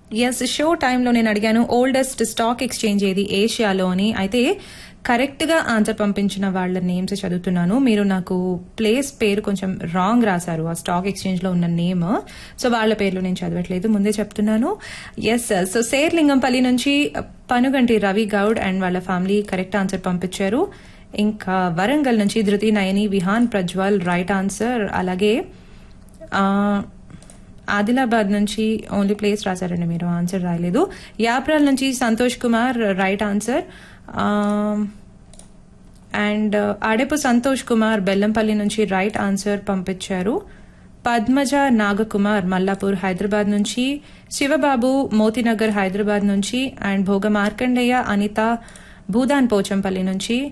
yes show టైంలో నేను అడిగాను ఓల్డెస్ట్ స్టాక్ ఎక్స్చేంజ్ ఏది ఏషియాలో అని అయితే కరెక్ట్ గా ఆన్సర్ పంపించిన వాళ్ళ నేమ్స్ చదువుతున్నాను మీరు నాకు ప్లేస్ పేరు కొంచెం రాంగ్ రాశారు ఆ స్టాక్ ఎక్స్చేంజ్ లో ఉన్న నేమ్ సో వాళ్ళ పేర్లు నేను చదవట్లేదు ముందే చెప్తున్నాను ఎస్ సో శేర్లింగంపల్లి నుంచి పనుగంటి రవి గౌడ్ అండ్ వాళ్ళ ఫ్యామిలీ కరెక్ట్ ఆన్సర్ పంపించారు ఇంకా వరంగల్ నుంచి ధృతి నయని విహాన్ ప్రజ్వల్ రైట్ ఆన్సర్ అలాగే ఆ, ఆదిలాబాద్ నుంచి ఓన్లీ ప్లేస్ రాశారండి మీరు ఆన్సర్ రాయలేదు యాప్రాల్ నుంచి Santosh Kumar right answer and Adepu Santosh Kumar Bellampalli నుంచి రైట్ ఆన్సర్ పంపించారు పద్మజ నాగకుమార్ మల్లాపూర్ హైదరాబాద్ నుంచి శివబాబు మోతీనగర్ హైదరాబాద్ నుంచి అండ్ భోగ మార్కండేయ అనిత భూదాన్ పోచంపల్లి నుంచి